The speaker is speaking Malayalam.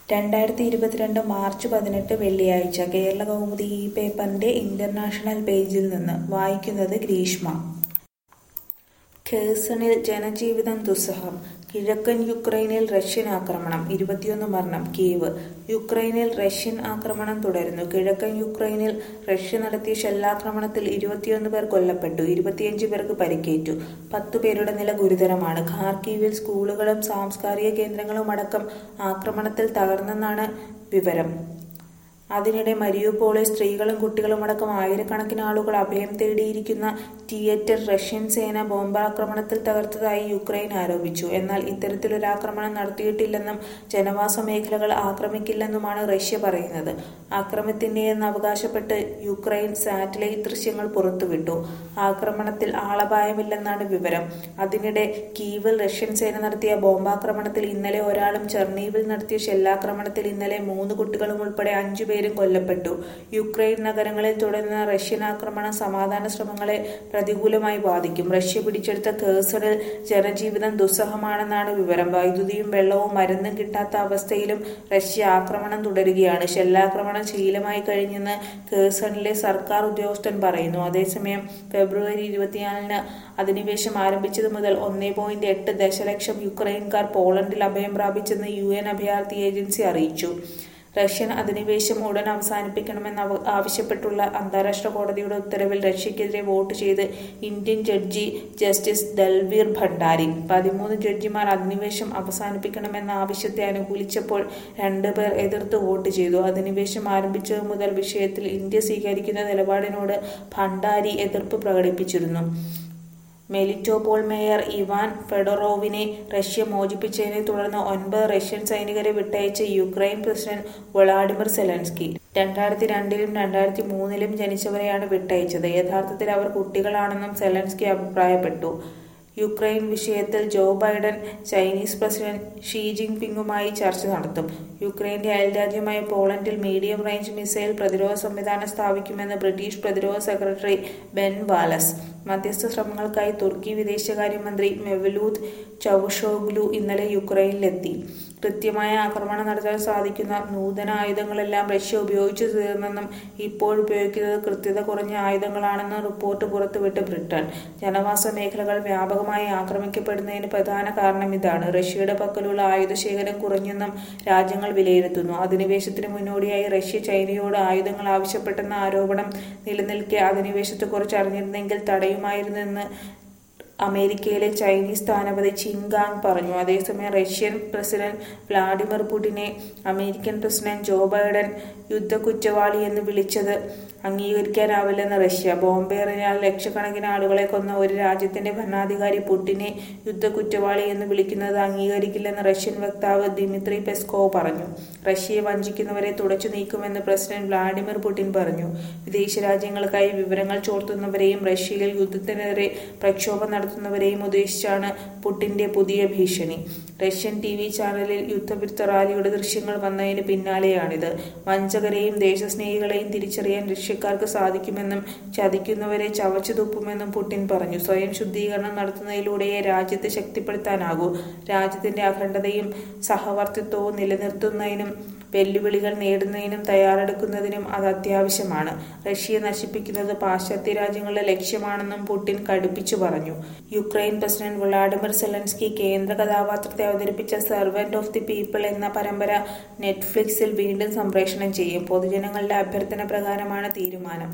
രണ്ടായിരത്തി ഇരുപത്തിരണ്ട് മാർച്ച് പതിനെട്ട് വെള്ളിയാഴ്ച കേരള കൗമുദി ഈ പേപ്പറിന്റെ ഇന്റർനാഷണൽ പേജിൽ നിന്ന് വായിക്കുന്നത് ഗ്രീഷ്മ ഖേഴ്സണിൽ ജനജീവിതം ദുസ്സഹം കിഴക്കൻ യുക്രൈനിൽ റഷ്യൻ ആക്രമണം ഇരുപത്തിയൊന്ന് മരണം കീവ് യുക്രൈനിൽ റഷ്യൻ ആക്രമണം തുടരുന്നു കിഴക്കൻ യുക്രൈനിൽ റഷ്യ നടത്തിയ ഷെല്ലാക്രമണത്തിൽ ഇരുപത്തിയൊന്ന് പേർ കൊല്ലപ്പെട്ടു ഇരുപത്തിയഞ്ച് പേർക്ക് പരിക്കേറ്റു പത്തു പേരുടെ നില ഗുരുതരമാണ് ഖാർക്കീവിൽ സ്കൂളുകളും സാംസ്കാരിക കേന്ദ്രങ്ങളും അടക്കം ആക്രമണത്തിൽ തകർന്നെന്നാണ് വിവരം അതിനിടെ മരിയുപോളിൽ സ്ത്രീകളും കുട്ടികളും അടക്കം ആയിരക്കണക്കിന് ആളുകൾ അഭയം തേടിയിരിക്കുന്ന തിയേറ്റർ റഷ്യൻ സേന ബോംബാക്രമണത്തിൽ തകർത്തതായി യുക്രൈൻ ആരോപിച്ചു എന്നാൽ ഇത്തരത്തിലൊരു ആക്രമണം നടത്തിയിട്ടില്ലെന്നും ജനവാസ മേഖലകൾ ആക്രമിക്കില്ലെന്നുമാണ് റഷ്യ പറയുന്നത് ആക്രമത്തിന്റെയെന്ന് അവകാശപ്പെട്ട് യുക്രൈൻ സാറ്റലൈറ്റ് ദൃശ്യങ്ങൾ പുറത്തുവിട്ടു ആക്രമണത്തിൽ ആളപായമില്ലെന്നാണ് വിവരം അതിനിടെ കീവിൽ റഷ്യൻ സേന നടത്തിയ ബോംബാക്രമണത്തിൽ ഇന്നലെ ഒരാളും ചെർണീവിൽ നടത്തിയ ഷെല്ലാക്രമണത്തിൽ ഇന്നലെ മൂന്ന് കുട്ടികളും ഉൾപ്പെടെ അഞ്ചു പേരും കൊല്ലപ്പെട്ടു യുക്രൈൻ നഗരങ്ങളിൽ തുടരുന്ന റഷ്യൻ ആക്രമണം സമാധാന ശ്രമങ്ങളെ പ്രതികൂലമായി ബാധിക്കും റഷ്യ പിടിച്ചെടുത്ത കേഴ്സണിൽ ജനജീവിതം ദുസ്സഹമാണെന്നാണ് വിവരം വൈദ്യുതിയും വെള്ളവും മരുന്നും കിട്ടാത്ത അവസ്ഥയിലും റഷ്യ ആക്രമണം തുടരുകയാണ് ഷെല്ലാക്രമണം ശീലമായി കഴിഞ്ഞെന്ന് കേഴ്സണിലെ സർക്കാർ ഉദ്യോഗസ്ഥൻ പറയുന്നു അതേസമയം ഫെബ്രുവരി ഇരുപത്തിനാലിന് അധിനിവേശം ആരംഭിച്ചത് മുതൽ ഒന്നേ പോയിന്റ് എട്ട് ദശലക്ഷം യുക്രൈൻകാർ പോളണ്ടിൽ അഭയം പ്രാപിച്ചെന്ന് യു എൻ അഭയാർത്ഥി ഏജൻസി അറിയിച്ചു റഷ്യൻ അധിനിവേശം ഉടൻ അവസാനിപ്പിക്കണമെന്ന് അവ- ആവശ്യപ്പെട്ടുള്ള അന്താരാഷ്ട്ര കോടതിയുടെ ഉത്തരവിൽ റഷ്യക്കെതിരെ വോട്ട് ചെയ്ത് Indian judge justice Dalveer Bhandari പതിമൂന്ന് ജഡ്ജിമാർ അധിനിവേശം അവസാനിപ്പിക്കണമെന്ന ആവശ്യത്തെ അനുകൂലിച്ചപ്പോൾ രണ്ടുപേർ എതിർത്ത് വോട്ട് ചെയ്തു അധിനിവേശം ആരംഭിച്ചതു മുതൽ വിഷയത്തിൽ ഇന്ത്യ സ്വീകരിക്കുന്ന നിലപാടിനോട് ഭണ്ഡാരി എതിർപ്പ് പ്രകടിപ്പിച്ചിരുന്നു മെലിറ്റോപോൾ മേയർ ഇവാൻ ഫെഡറോവിനെ റഷ്യ മോചിപ്പിച്ചതിനെ തുടർന്ന് ഒൻപത് റഷ്യൻ സൈനികരെ വിട്ടയച്ച യുക്രൈൻ പ്രസിഡന്റ് വൊളാഡിമിർ സെലൻസ്കി രണ്ടായിരത്തി രണ്ടിലും രണ്ടായിരത്തി മൂന്നിലും ജനിച്ചവരെയാണ് വിട്ടയച്ചത് യഥാർത്ഥത്തിൽ അവർ കുട്ടികളാണെന്നും സെലൻസ്കി അഭിപ്രായപ്പെട്ടു യുക്രൈൻ വിഷയത്തിൽ Joe Biden Chinese president Xi ജിൻപിങ്ങുമായി ചർച്ച നടത്തും യുക്രൈന്റെ അയൽരാജ്യമായ പോളണ്ടിൽ മീഡിയം റേഞ്ച് മിസൈൽ പ്രതിരോധ സംവിധാനം സ്ഥാപിക്കുമെന്ന് ബ്രിട്ടീഷ് പ്രതിരോധ സെക്രട്ടറി ബെൻ വാലസ് മധ്യസ്ഥ ശ്രമങ്ങൾക്കായി തുർക്കി വിദേശകാര്യമന്ത്രി മെവലൂദ് ചവുഷോഗ്ലു ഇന്നലെ യുക്രൈനിലെത്തി കൃത്യമായ ആക്രമണം നടത്താൻ സാധിക്കുന്ന നൂതന ആയുധങ്ങളെല്ലാം റഷ്യ ഉപയോഗിച്ചു തീർന്നെന്നും ഇപ്പോൾ ഉപയോഗിക്കുന്നത് കൃത്യത കുറഞ്ഞ ആയുധങ്ങളാണെന്നും റിപ്പോർട്ട് പുറത്തുവിട്ട് ബ്രിട്ടൻ ജനവാസ മേഖലകൾ വ്യാപകമായി ആക്രമിക്കപ്പെടുന്നതിന് പ്രധാന കാരണം ഇതാണ് റഷ്യയുടെ പക്കലുള്ള ആയുധശേഖരം കുറഞ്ഞെന്നും രാജ്യങ്ങൾ വിലയിരുത്തുന്നു അധിനിവേശത്തിന് മുന്നോടിയായി റഷ്യ ചൈനയോട് ആയുധങ്ങൾ ആവശ്യപ്പെട്ടെന്ന ആരോപണം നിലനിൽക്കെ അധിനിവേശത്തെക്കുറിച്ച് അറിഞ്ഞിരുന്നെങ്കിൽ തടയുമായിരുന്നെന്ന് അമേരിക്കയിലെ ചൈനീസ് സ്ഥാനപതി ചിൻഗാങ് പറഞ്ഞു അതേസമയം റഷ്യൻ പ്രസിഡന്റ് വ്ളാഡിമിർ പുടിനെ അമേരിക്കൻ പ്രസിഡന്റ് ജോ ബൈഡൻ യുദ്ധക്കുറ്റവാളി എന്ന് വിളിച്ചത് അംഗീകരിക്കാനാവില്ലെന്ന് റഷ്യ ബോംബേറിനാൽ ലക്ഷക്കണക്കിന് ആളുകളെ കൊന്ന ഒരു രാജ്യത്തിന്റെ ഭരണാധികാരി പുടിനെ യുദ്ധക്കുറ്റവാളി എന്ന് വിളിക്കുന്നത് അംഗീകരിക്കില്ലെന്ന് റഷ്യൻ വക്താവ് ദിമിത്രി പെസ്കോവ് പറഞ്ഞു റഷ്യയെ വഞ്ചിക്കുന്നവരെ തുടച്ചു നീക്കുമെന്ന് പ്രസിഡന്റ് വ്ളാഡിമിർ പുടിൻ പറഞ്ഞു വിദേശ രാജ്യങ്ങൾക്കായി വിവരങ്ങൾ ചോർത്തുന്നവരെയും റഷ്യയിൽ യുദ്ധത്തിനെതിരെ പ്രക്ഷോഭം നടത്തുന്നവരെയും ഉദ്ദേശിച്ചാണ് പുടിന്റെ പുതിയ ഭീഷണി റഷ്യൻ ടി വി ചാനലിൽ യുദ്ധവിരുദ്ധ റാലിയുടെ ദൃശ്യങ്ങൾ വന്നതിന് പിന്നാലെയാണിത് വഞ്ചകരെയും ദേശസ്നേഹികളെയും തിരിച്ചറിയാൻ റഷ്യക്കാർക്ക് സാധിക്കുമെന്നും ചതിക്കുന്നവരെ ചവച്ചു തുപ്പുമെന്നും പുടിൻ പറഞ്ഞു സ്വയം ശുദ്ധീകരണം നടത്തുന്നതിലൂടെയേ രാജ്യത്തെ ശക്തിപ്പെടുത്താനാകൂ രാജ്യത്തിന്റെ അഖണ്ഡതയും സഹവർത്തിത്വവും നിലനിർത്തുന്നതിനും വെല്ലുവിളികൾ നേടുന്നതിനും തയ്യാറെടുക്കുന്നതിനും അത് അത്യാവശ്യമാണ് റഷ്യയെ നശിപ്പിക്കുന്നത് പാശ്ചാത്യ രാജ്യങ്ങളുടെ ലക്ഷ്യമാണെന്നും പുടിൻ കടുപ്പിച്ചു പറഞ്ഞു യുക്രൈൻ പ്രസിഡന്റ് വ്ളാഡിമിർ സെലൻസ്കി കേന്ദ്ര കഥാപാത്രത്തെ അവതരിപ്പിച്ച സെർവന്റ് ഓഫ് ദി പീപ്പിൾ എന്ന പരമ്പര നെറ്റ്ഫ്ലിക്സിൽ വീണ്ടും സംപ്രേഷണം ചെയ്യും പൊതുജനങ്ങളുടെ അഭ്യർത്ഥന പ്രകാരമാണ് തീരുമാനം